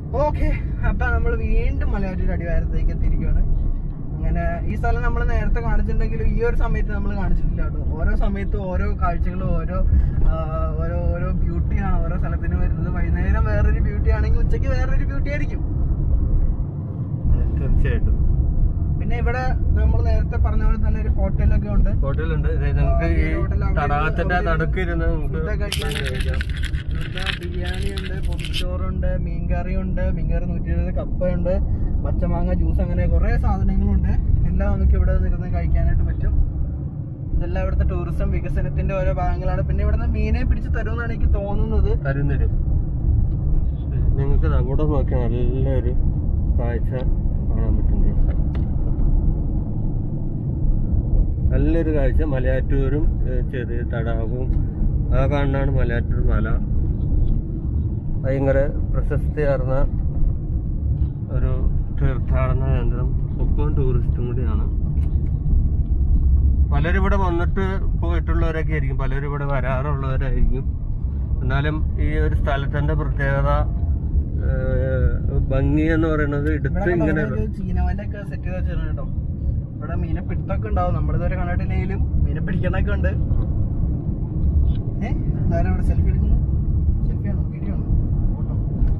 Okay അപ്പൊ നമ്മൾ വീണ്ടും മലയാറ്റൂർ അടിവാരത്തേക്ക് എത്തിയിരിക്കുകയാണ് അങ്ങനെ ഈ സ്ഥലം നമ്മൾ നേരത്തെ കാണിച്ചിട്ടുണ്ടെങ്കിലും ഈ ഒരു സമയത്ത് നമ്മൾ കാണിച്ചിട്ടില്ല കേട്ടോ ഓരോ സമയത്തും ഓരോ കാഴ്ചകളും ഓരോ ആ, ഓരോ ഓരോ ബ്യൂട്ടിയാണ് ഓരോ സ്ഥലത്തിന് വരുന്നത് വൈകുന്നേരം വേറൊരു ബ്യൂട്ടി ആണെങ്കിൽ ഉച്ചയ്ക്ക് വേറൊരു ബ്യൂട്ടി ആയിരിക്കും തീർച്ചയായിട്ടും പിന്നെ ഇവിടെ നമ്മൾ നേരത്തെ പറഞ്ഞ പോലെ തന്നെ ഒരു ഹോട്ടലൊക്കെ ഉണ്ട് ഹോട്ടലുണ്ട് ഇത് നിങ്ങൾക്ക് ഈ തടാകത്തിന്റെ ആ നടുക്ക് ഇരുന്ന് ഫുഡൊക്കെ നിങ്ങൾക്ക് കഴിക്കാൻ ഇവിടെ ബിരിയാണി ഉണ്ട് പൊതിച്ചോറുണ്ട് മീൻകറി ഉണ്ട് മീൻകറി നൂറ്റി ഇരുപത് കപ്പയുണ്ട് പച്ചമാങ്ങ ജ്യൂസ് അങ്ങനെ കുറെ സാധനങ്ങളുണ്ട് എല്ലാം നമുക്ക് ഇവിടെ നിന്നിരുന്ന് കഴിക്കാനായിട്ട് പറ്റും ഇതെല്ലാം ഇവിടുത്തെ ടൂറിസം വികസനത്തിന്റെ ഓരോ ഭാഗങ്ങളാണ് പിന്നെ ഇവിടുന്ന് മീനെ പിടിച്ച് തരുമെന്നാണ് എനിക്ക് തോന്നുന്നത് തരുന്നരും നിങ്ങൾക്ക് അങ്ങോട്ട് നോക്കിയാൽ നല്ലൊരു കാഴ്ച കാണാൻ പറ്റുന്നത് നല്ലൊരു കാഴ്ച മലയാറ്റൂരും ഏഹ്, ചെറിയ തടാകവും ആ കാണാനാണ് മലയാറ്റൂർ മല ഭയങ്കര പ്രശസ്തിയാർന്ന ഒരു തീർത്ഥാടന കേന്ദ്രം ഒപ്പം ടൂറിസ്റ്റും കൂടിയാണ് പലരും ഇവിടെ വന്നിട്ട് പോയിട്ടുള്ളവരൊക്കെ ആയിരിക്കും പലരും ഇവിടെ വരാറുള്ളവരായിരിക്കും എന്നാലും ഈ ഒരു സ്ഥലത്തിന്റെ പ്രത്യേകത ഏഹ്, ഭംഗി എന്ന് പറയുന്നത് എടുത്ത് ഇങ്ങനെ ചീനവലൊക്കെ സെറ്റ് ചെയ്ത് വെച്ചിട്ടുണ്ട് കേട്ടോ ഇവിടെ മീനെ പിടുത്തൊക്കെ ഉണ്ടാവും നമ്മളിതുവരെ കണ്ടിട്ടില്ലെങ്കിലും മീനെ പിടിക്കണൊക്കെ ഉണ്ട് ഏഹ് ആരാ ഇവിടെ സെൽഫി എടുക്കുന്നു സെൽഫി ആണോ വീഡിയോ ആണോ ഫോട്ടോ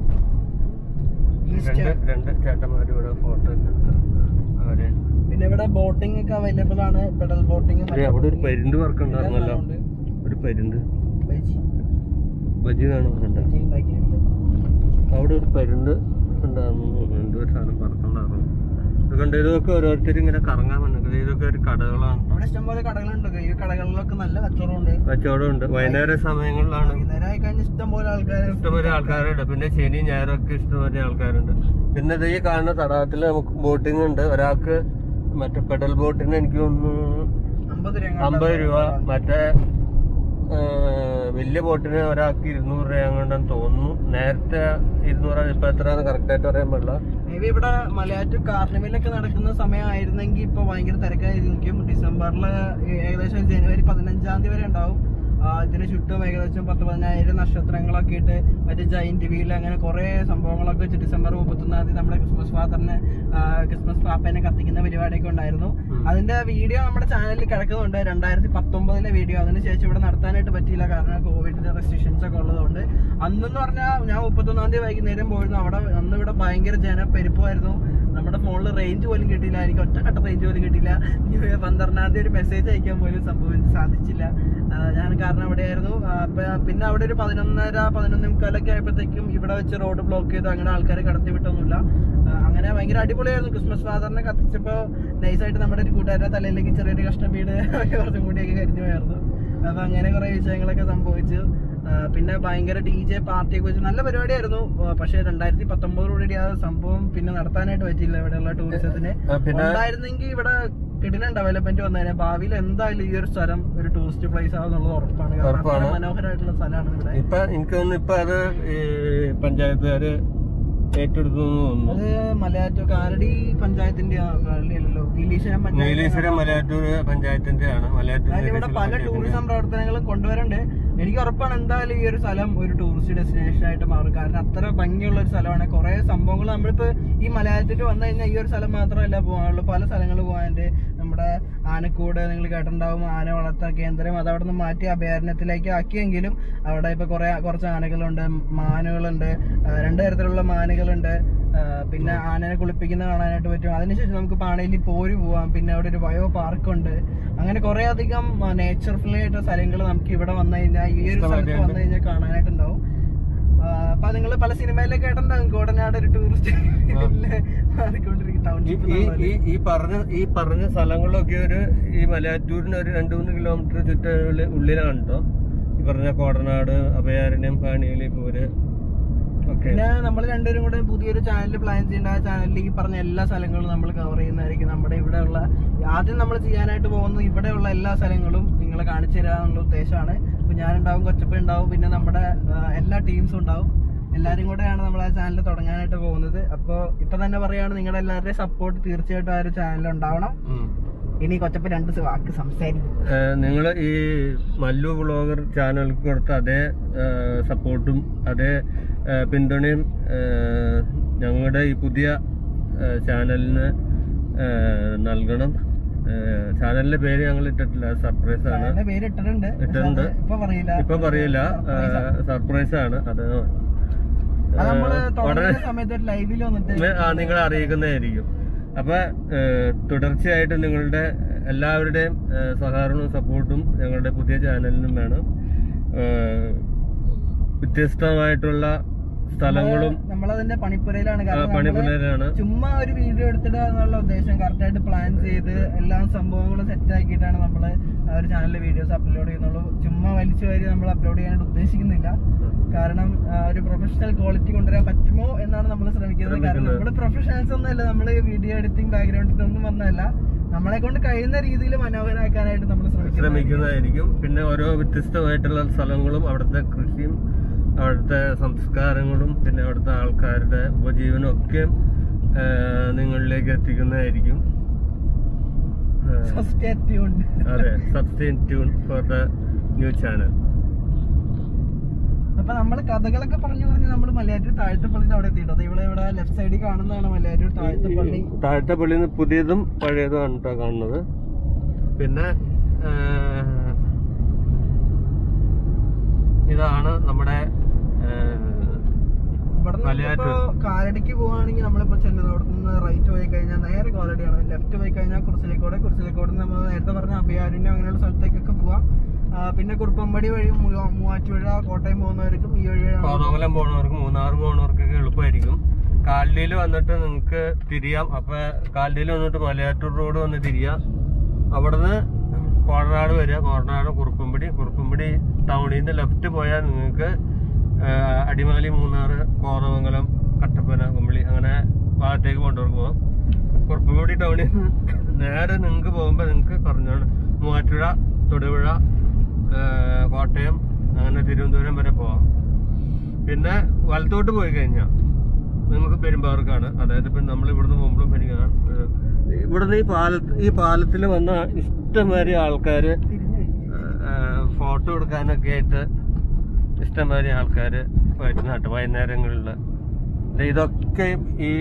രണ്ട് രണ്ട് ചേട്ടന്മാരും ഇവിടെ ഫോട്ടോ എടുത്ത് അവര് പിന്നെ ഇവിടെ ബോട്ടിംഗ് ഒക്കെ അവൈലബിൾ ആണ് പെഡൽ ബോട്ടിംഗ് ദേ അവിടെ ഒരു പരുന്ത് പറക്കുണ്ടായിരുന്നല്ലോ ഒരു പരുന്ത് ബജി കാണുന്നുണ്ട് അവിടെ ഒരു പരുന്ത് ഉണ്ടായിരുന്നു എന്തോ ഒരു സാധനം പറക്കുണ്ടായിരുന്നു ഇതൊക്കെ ഇതൊക്കെ ഓരോരുത്തർ ഇങ്ങനെ കറങ്ങാൻ വന്നത് ഇതൊക്കെ ഒരു കടകളാണ് അവിടെ ഇഷ്ടംപോലെ കടകളുണ്ട് ഈ കടകളിലൊക്കെ നല്ല കച്ചവടമുണ്ട് കച്ചവടമുണ്ട് വൈകുന്നേര സമയങ്ങളിലാണ് വൈകുന്നേരം ആയി കഴിഞ്ഞാൽ ഇഷ്ടംപോലെ ആൾക്കാർ ഇഷ്ടംപോലെ ആൾക്കാരുണ്ട് പിന്നെ ശനി ഞായറൊക്കെ ഇഷ്ടംപോലെ ആൾക്കാരുണ്ട് പിന്നെ ദേ ഈ കാണുന്ന തടാകത്തിൽ നമുക്ക് ബോട്ടിംഗ് ഉണ്ട് ഒരാൾക്ക് മറ്റേ പെഡൽ ബോട്ടിന് എനിക്ക് തോന്നുന്നു അമ്പത് രൂപ അമ്പത് രൂപ മറ്റേ ആ, വലിയ ബോട്ടിന് ഒരാൾക്ക് ഇരുന്നൂറ് രൂപ അങ്ങോട്ടാന്ന് തോന്നുന്നു നേരത്തെ ഇരുന്നൂറ് ഇപ്പൊ എത്രയാന്ന് കറക്റ്റ് ആയിട്ട് പറയാൻ പാടില്ല മേ ബി ഇവിടെ മലയാറ്റൂർ കാർണിവലൊക്കെ നടക്കുന്ന സമയമായിരുന്നെങ്കിൽ ഇപ്പൊ ഭയങ്കര തിരക്കായിരിക്കും ഡിസംബറിൽ ഏകദേശം ജനുവരി പതിനഞ്ചാം തീയതി വരെ ഉണ്ടാവും ആ, ഇതിന് ചുറ്റും ഏകദേശം പത്ത് പതിനായിരം നക്ഷത്രങ്ങളൊക്കെ ഇട്ട് മറ്റേ ജൈന്റ് വീൽ അങ്ങനെ കുറെ സംഭവങ്ങളൊക്കെ വെച്ച് ഡിസംബർ മുപ്പത്തൊന്നാം തീയതി നമ്മുടെ ക്രിസ്മസ് ഫാദറിനെ ക്രിസ്മസ് പാപ്പനെ കത്തിക്കുന്ന പരിപാടിയൊക്കെ ഉണ്ടായിരുന്നു ഉം. അതിന്റെ വീഡിയോ നമ്മുടെ ചാനലിൽ കിടക്കുന്നുണ്ട് രണ്ടായിരത്തി പത്തൊമ്പതിലെ വീഡിയോ അതിനുശേഷം ഇവിടെ നടത്താനായിട്ട് പറ്റിയില്ല കാരണം കോവിഡിന്റെ റെസ്ട്രിക്ഷൻസ് ഒക്കെ ഉള്ളതുകൊണ്ട് അന്നെന്ന് പറഞ്ഞാൽ ഞാൻ മുപ്പത്തൊന്നാം തീയതി വൈകുന്നേരം പോയിരുന്നു അവിടെ അന്ന് ഇവിടെ ഭയങ്കര ജനപ്പെരുപ്പമായിരുന്നു നമ്മുടെ ഫോണിൽ റേഞ്ച് പോലും കിട്ടിയില്ല എനിക്ക് ഒറ്റക്കട്ട റേഞ്ച് പോലും കിട്ടിയില്ല ന്യൂ ഇയർ പന്ത്രണ്ടാം തീയതി ഒരു മെസ്സേജ് അയക്കാൻ പോലും സംഭവിച്ച് സാധിച്ചില്ല ആ, ഞാൻ കാരണം അവിടെയായിരുന്നു ആ, പ- പിന്നെ അവിടെ ഒരു പതിനൊന്നര പതിനൊന്ന് മുക്കാലൊക്കെ ആയപ്പോഴത്തേക്കും ഇവിടെ വെച്ച് റോഡ് ബ്ലോക്ക് ചെയ്തു അങ്ങനെ ആൾക്കാരെ കടത്തി വിട്ടൊന്നുമില്ല ആ, അങ്ങനെ ഭയങ്കര അടിപൊളിയായിരുന്നു ക്രിസ്മസ് ഫാദറിനെ കത്തിച്ചപ്പോ നൈസായിട്ട് നമ്മുടെ ഒരു കൂട്ടുകാരുടെ തലയിലേക്ക് ചെറിയൊരു കഷ്ണം വീട് കുറച്ചും കൂടിയൊക്കെ കരിഞ്ഞു പോയായിരുന്നു അപ്പൊ അങ്ങനെ കുറെ വിഷയങ്ങളൊക്കെ സംഭവിച്ചു ആ, പിന്നെ ഭയങ്കര ഡി ജെ പാർട്ടിയൊക്കെ വെച്ച് നല്ല പരിപാടിയായിരുന്നു ആ, പക്ഷേ രണ്ടായിരത്തി പത്തൊമ്പതോടുകൂടി ആ സംഭവം പിന്നെ നടത്താനായിട്ട് പറ്റിയില്ല ഇവിടെയുള്ള ടൂറിസത്തിന് ആ, പിന്നെ ഉണ്ടായിരുന്നെങ്കിൽ ഇവിടെ കിടിലൻ ഡെവലപ്മെന്റ് വന്നതിനെ ഭാവിയിൽ എന്തായാലും ഈ ഒരു സ്ഥലം ഒരു ടൂറിസ്റ്റ് പ്ലേസ് ആവുന്നുള്ളത് ഉറപ്പാണ് കാരണം ഉറപ്പാണ്. അത്ര മനോഹരമായിട്ടുള്ള സ്ഥലമാണ് ഇവിടെ ഇപ്പൊ എനിക്ക് തോന്നുന്നു ഇപ്പൊ അത് ഈ പഞ്ചായത്തുകാര് ഏറ്റെടുത്തു എന്ന് തോന്നുന്നു അത് മലയാറ്റൂർ കാരടി പഞ്ചായത്തിന്റെ അല്ലല്ലോ നീലീശ്വരം നീലേശ്വരം മലയാറ്റൂർ പഞ്ചായത്തിന്റെ ആണ് മലയാറ്റൂർ അതായത് ഇവിടെ പല ടൂറിസം പ്രവർത്തനങ്ങളും കൊണ്ടുവരണ്ട് എനിക്ക് ഉറപ്പാണ് എന്തായാലും ഈ ഒരു സ്ഥലം ഒരു ടൂറിസ്റ്റ് ഡെസ്റ്റിനേഷൻ ആയിട്ട് മാറും കാരണം അത്ര ഭംഗിയുള്ള ഒരു സ്ഥലമാണ് കുറെ സംഭവങ്ങൾ നമ്മളിപ്പോ ഈ മലയാളത്തിൽ വന്നു കഴിഞ്ഞാൽ ഈ ഒരു സ്ഥലം മാത്രമല്ല പോകാനുള്ളൂ പല സ്ഥലങ്ങൾ പോകാനുണ്ട് നമ്മുടെ ആനക്കൂട് നിങ്ങൾ കേട്ടിട്ടുണ്ടാവും ആന വളർത്ത കേന്ദ്രം അത് അവിടെ നിന്ന് മാറ്റി അഭയാരണ്യത്തിലേക്ക് ആക്കിയെങ്കിലും അവിടെ ഇപ്പൊ കുറെ കുറച്ച് ആനകളുണ്ട് മാനുകളുണ്ട് ആ, രണ്ട് തരത്തിലുള്ള മാനുകളുണ്ട് ആ, പിന്നെ ആനനെ കുളിപ്പിക്കുന്ന കാണാനായിട്ട് പറ്റും അതിനുശേഷം നമുക്ക് പാണയിൽ പോര് പോവാം പിന്നെ അവിടെ ഒരു ബയോ പാർക്കുണ്ട് അങ്ങനെ കുറെ അധികം നേച്ചർ ഫ്രീ ആയിട്ടുള്ള സ്ഥലങ്ങൾ നമുക്ക് ഇവിടെ വന്നു കഴിഞ്ഞാൽ ഈ ഒരു സ്ഥലത്ത് വന്നു കഴിഞ്ഞാൽ കാണാനായിട്ടുണ്ടാവും ആ, അപ്പൊ നിങ്ങൾ പല സിനിമയിലൊക്കെ കേട്ടിട്ടുണ്ടാവും കോടനാട് ഒരു ടൂറിസ്റ്റ് മാറിക്കൊണ്ടിരിക്കും ഈ ടൗൺഷിപ്പ് ഈ- ഈ ഈ പറഞ്ഞ ഈ പറഞ്ഞ സ്ഥലങ്ങളിലൊക്കെ ഒരു ഈ മലയാറ്റൂരിന് ഒരു രണ്ട് മൂന്ന് കിലോമീറ്റർ ചുറ്റുള്ള ഉള്ളിലാണ് കേട്ടോ ഈ പറഞ്ഞ കോടനാട് അഭയാരണ്യം കാണികളി പോര് ഒക്കെ പിന്നെ നമ്മൾ രണ്ടുപേരും കൂടെ പുതിയൊരു ചാനൽ പ്ലാൻ ചെയ്യേണ്ട ആ ചാനലിൽ ഈ പറഞ്ഞ എല്ലാ സ്ഥലങ്ങളും നമ്മൾ കവർ ചെയ്യുന്നതായിരിക്കും നമ്മുടെ ഇവിടെയുള്ള ആദ്യം നമ്മൾ ചെയ്യാനായിട്ട് പോകുന്നത് ഇവിടെയുള്ള എല്ലാ സ്ഥലങ്ങളും നിങ്ങളെ കാണിച്ചു തരാനുള്ള ഉദ്ദേശമാണ് ഇപ്പൊ ഞാനുണ്ടാവും കൊച്ചപ്പ ഉണ്ടാവും പിന്നെ നമ്മുടെ ആ, എല്ലാ ടീംസും ഉണ്ടാവും എല്ലാരും കൂടെയാണ് നമ്മൾ ആ ചാനൽ തുടങ്ങാനായിട്ട് പോകുന്നത് അപ്പോൾ ഇപ്പൊ തന്നെ പറയുകയാണ് നിങ്ങളുടെ എല്ലാവരുടെയും സപ്പോർട്ട് തീർച്ചയായിട്ടും ആ ഒരു ചാനൽ ഉണ്ടാവണം ഉം. ഇനി കൊച്ചപ്പ രണ്ട് വാക്ക് സംസാരിക്കും നിങ്ങൾ ഈ മല്ലു വ്ളോഗർ ചാനലിൽ കൊടുത്ത അതേ സപ്പോർട്ടും അതേ ഏ, പിന്തുണയും ഏ, ഞങ്ങളുടെ ഈ പുതിയ ഏഹ്, ചാനലിന് ഏഹ്, നൽകണം ഏഹ്, ചാനലിന്റെ പേര് ഞങ്ങൾ ഇട്ടിട്ടില്ല സർപ്രൈസ് ആണ് ചാനലിന്റെ പേര് ഇട്ടിട്ടുണ്ട് പക്ഷെ ഇട്ടിട്ടുണ്ട്. അത് ഇപ്പൊ പറയില്ല ഇപ്പൊ പറയില്ല സർപ്രൈസ് ആണ് അത് അത് നമ്മള് ഏഹ്, തുടങ്ങുന്ന ഉടനെ സമയത്ത് ഒരു ലൈവിൽ വന്നിട്ട് നി- ആ, നിങ്ങളെ അറിയിക്കുന്നതായിരിക്കും അപ്പൊ ഏഹ്, തുടർച്ചയായിട്ട് നിങ്ങളുടെ എല്ലാവരുടെയും ഏഹ്, സഹകരണവും സപ്പോർട്ടും ഞങ്ങളുടെ പുതിയ ചാനലിനും വേണം ഏഹ്, വ്യത്യസ്തമായിട്ടുള്ള സ്ഥലങ്ങളും നമ്മളതിന്റെ പണിപ്പുരയിലാണ് ആ, കാരണം നമ്മള് പണിപ്പുരയിലാണ് ചുമ്മാ ഒരു വീഡിയോ എടുത്തിടുക എന്നുള്ള ഉദ്ദേശം കറക്റ്റ് ആയിട്ട് പ്ലാൻ ചെയ്ത് എല്ലാ സംഭവങ്ങളും സെറ്റ് ആക്കിയിട്ടാണ് നമ്മൾ ആ ഒരു ചാനലിൽ വീഡിയോസ് അപ്ലോഡ് ചെയ്യുന്നുള്ളൂ ചുമ്മാ വലിച്ചു വാരി നമ്മൾ അപ്ലോഡ് ചെയ്യാനായിട്ട് ഉദ്ദേശിക്കുന്നില്ല കാരണം ആ, ഒരു പ്രൊഫഷണൽ ക്വാളിറ്റി കൊണ്ടുവരാൻ പറ്റുമോ എന്നാണ് നമ്മൾ ശ്രമിക്കുന്നത് കാരണം ശ്രമിക്കുന്നത്. നമ്മൾ പ്രൊഫഷണൽസ് ഒന്നുമല്ല നമ്മൾ വീഡിയോ എഡിറ്റിംഗ് ബാക്ക്ഗ്രൗണ്ടിൽ ഒന്നും വന്നതല്ല നമ്മളെ കൊണ്ട് കഴിയുന്ന രീതിയിൽ മനോഹരമാക്കാനായിട്ട് നമ്മൾ ശ്രമിക്കുന്നത് ശ്രമിക്കുന്നതായിരിക്കും പിന്നെ ഓരോ വ്യത്യസ്തമായിട്ടുള്ള സ്ഥലങ്ങളും അവിടുത്തെ കൃഷിയും അവിടുത്തെ സംസ്കാരങ്ങളും പിന്നെ അവിടുത്തെ ആൾക്കാരുടെ ഉപജീവനം ഒക്കെ ഏഹ്, നിങ്ങളിലേക്ക് എത്തിക്കുന്നതായിരിക്കും ഏഹ്, സബ്സ്റ്റാറ്റ്യൂണ്ട് അതെ സബ്സ്റ്റൈൻ tune for the new channel അപ്പൊ നമ്മള് കഥകളൊക്കെ പറഞ്ഞു പറഞ്ഞ് നമ്മൾ മലയാറ്റൂർ താഴത്തെ അവിടെ എത്തിയിട്ടോ ദേ ഇവിടെ ഇവിടെ ലെഫ്റ്റ് സൈഡിൽ കാണുന്നതാണ് മലയാറ്റൂർ താഴത്തെ പള്ളി താഴത്തെ പള്ളിയിൽ നിന്ന് പുതിയതും പഴയതുമാണ് കേട്ടോ കാണുന്നത് പിന്നെ ഏഹ്, ഇതാണ് നമ്മുടെ ഏഹ്, ഇവിടെ ഇപ്പോ മലയാറ്റൂർ. കാലടിക്ക് പോവാണെങ്കിൽ നമ്മളിപ്പോ ചെല്ലുന്നത് അവിടെ നിന്ന് റൈറ്റ് പോയി കഴിഞ്ഞാൽ നേരെ കാലടിയാണ് ലെഫ്റ്റ് പോയി കഴിഞ്ഞാൽ കുറിച്ചിലേക്കോടെ കുറിച്ചിലേക്കോടെ നമ്മൾ നേരത്തെ പറഞ്ഞ അഭയാരണ്യം അങ്ങനെയുള്ള സ്ഥലത്തേക്കൊക്കെ പോവാം ആ, പിന്നെ കുറുപ്പമ്പടി വഴി മൂ- മൂവാറ്റുപുഴ കോട്ടയം പോകുന്നവർക്കും ഈ വഴി കോതമംഗലം പോണവർക്ക് മൂന്നാർ പോണവർക്കൊക്കെ എളുപ്പമായിരിക്കും കാലടിയിൽ വന്നിട്ട് നിങ്ങൾക്ക് തിരിയാം അപ്പൊ കാലടിയിൽ വന്നിട്ട് മലയാറ്റൂർ റോഡ് വന്ന് തിരിയാം അവിടുന്ന് കോടനാട് വരിക കോടനാട് കുറുപ്പമ്പടി കുറുപ്പമ്പടി ടൗണിൽ നിന്ന് ലെഫ്റ്റ് പോയാൽ നിങ്ങൾക്ക് അടിമാലി മൂന്നാർ കോതമംഗലം കട്ടപ്പന കുമ്പളി അങ്ങനെ ഭാഗത്തേക്ക് കൊണ്ടുവർക്ക് പോകാം കുറുപ്പമ്പടി ടൗണിൽ നിന്ന് നേരെ നിങ്ങൾക്ക് പോകുമ്പോൾ നിങ്ങൾക്ക് പറഞ്ഞോണ്ട് മൂവാറ്റുപുഴ തൊടുപുഴ ആ, കോട്ടയം അങ്ങനെ തിരുവനന്തപുരം വരെ പോവാം പിന്നെ വലത്തോട്ട് പോയി കഴിഞ്ഞാൽ നമുക്ക് പെരുമ്പാവർക്കാണ് അതായത് ഇപ്പം നമ്മൾ ഇവിടുന്ന് പോകുമ്പോഴും ഭരിക്കണം ഇവിടുന്ന് ഈ പാലത്ത് ഈ പാലത്തിൽ വന്ന ഇഷ്ടംമാതിരി ആൾക്കാർ തിരിഞ്ഞു ഫോട്ടോ എടുക്കാനൊക്കെ ആയിട്ട് ഇഷ്ടംമാതിരി ആൾക്കാർ വരുന്ന കേട്ടോ വൈകുന്നേരങ്ങളിൽ ദേ ഇതൊക്കെ ഈ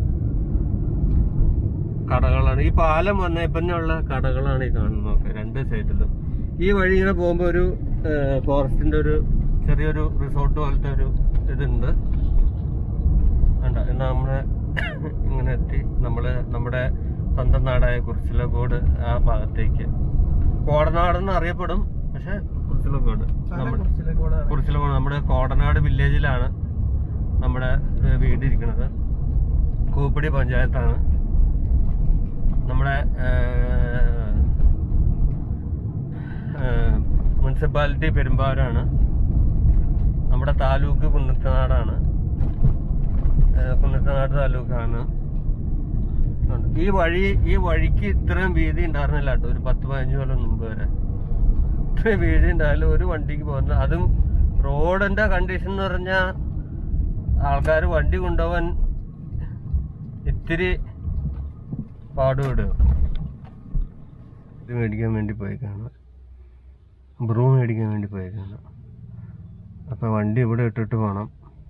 കടകളാണ് ഈ പാലം വന്ന പിന്നെയുള്ള കടകളാണ് ഈ കാണുന്നതൊക്കെ രണ്ട് സൈഡിലും ഈ വഴി ഇങ്ങനെ പോകുമ്പോൾ ഒരു ഫോറസ്റ്റിന്റെ ഒരു ചെറിയൊരു റിസോർട്ട് പോലത്തെ ഒരു ഇതുണ്ട് വേണ്ട എന്നാ നമ്മള് ഇങ്ങനെ എത്തി നമ്മള് നമ്മുടെ സ്വന്തം നാടായ കുറിച്ചിലക്കോട് ആ ഭാഗത്തേക്ക് കോടനാടെന്ന് അറിയപ്പെടും പക്ഷെ കുറിച്ചിലക്കോട് നമ്മുടെ കുറിച്ചിലേക്കോടെ കുറിച്ചിലക്കോട് നമ്മുടെ കോടനാട് വില്ലേജിലാണ് നമ്മുടെ ഏഹ്, വീട് ഇരിക്കുന്നത് കൂപ്പടി പഞ്ചായത്താണ് നമ്മുടെ മുനിസിപ്പാലിറ്റി പെരുമ്പാവൂരാണ് നമ്മുടെ താലൂക്ക് കുന്നത്തനാടാണ് ഏഹ്, കുന്നത്തനാട് താലൂക്കാണ് ഉണ്ട്. ഈ വഴി ഈ വഴിക്ക് ഇത്രയും വീതി ഉണ്ടായിരുന്നില്ല കേട്ടോ ഒരു പത്ത് പതിനഞ്ച് കൊല്ലം മുമ്പ് വരെ ഇത്രയും വീതി ഉണ്ടായാലും ഒരു വണ്ടിക്ക് പോകുന്നില്ല അതും റോഡിന്റെ കണ്ടീഷൻ എന്ന് പറഞ്ഞാൽ ആൾക്കാർ വണ്ടി കൊണ്ടുപോകാൻ ഇത്തിരി പാടുപെടുക ഇത് മേടിക്കാൻ വേണ്ടി പോയേക്കാണ് ബ്രൂ മേടിക്കാൻ വേണ്ടി പോയേക്കാണ് അപ്പൊ വണ്ടി ഇവിടെ ഇട്ടിട്ട് പോണം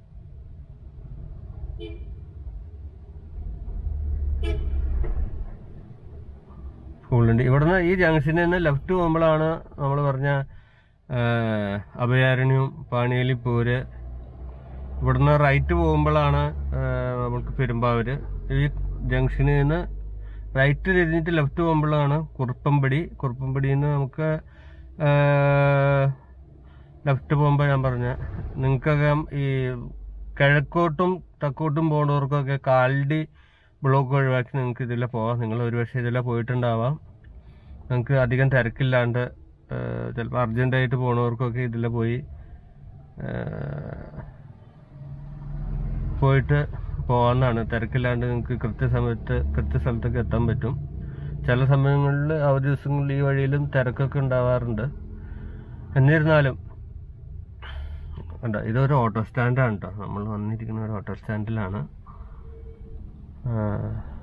സ്കൂളുണ്ട് ഇവിടുന്ന് ഈ ജംഗ്ഷനിൽ നിന്ന് ലെഫ്റ്റ് പോകുമ്പോഴാണ് നമ്മൾ പറഞ്ഞ ആ, അഭയാരണ്യവും പാണിയേലി പോര് ഇവിടുന്ന് റൈറ്റ് പോകുമ്പോഴാണ് ആ, നമുക്ക് പെരുമ്പാവൂര് ഈ ജംഗ്ഷനിൽ നിന്ന് റൈറ്റ് തിരിഞ്ഞിട്ട് ലെഫ്റ്റ് പോകുമ്പോഴാണ് കുറുപ്പമ്പടി കുറുപ്പമ്പടിയിൽ നിന്ന് നമുക്ക് ലെഫ്റ്റ് പോകുമ്പോൾ ഞാൻ പറഞ്ഞ നിങ്ങൾക്കൊക്കെ ഈ കിഴക്കോട്ടും തെക്കോട്ടും പോകുന്നവർക്കൊക്കെ കാൽഡി ബ്ലോക്ക് ഒഴിവാക്കി നിങ്ങൾക്ക് ഇതിലെ പോവാം നിങ്ങൾ ഒരുപക്ഷെ ഇതിലെ പോയിട്ടുണ്ടാവാം നിങ്ങൾക്ക് അധികം തിരക്കില്ലാണ്ട് ചിലപ്പോൾ അർജന്റായിട്ട് പോണവർക്കൊക്കെ ഇതിലെ പോയി ആ, പോയിട്ട് പോകാവുന്നതാണ് തിരക്കില്ലാണ്ട് നിങ്ങൾക്ക് കൃത്യസമയത്ത് കൃത്യസ്ഥലത്തൊക്കെ എത്താൻ പറ്റും ചില സമയങ്ങളിൽ അവധി ദിവസങ്ങളിൽ ഈ വഴിയിലും തിരക്കൊക്കെ ഉണ്ടാവാറുണ്ട് എന്നിരുന്നാലും കണ്ടോ ഇതൊരു ഓട്ടോ സ്റ്റാൻഡാണ് കേട്ടോ നമ്മൾ വന്നിരിക്കുന്ന ഒരു ഓട്ടോ സ്റ്റാൻഡിലാണ് ആ,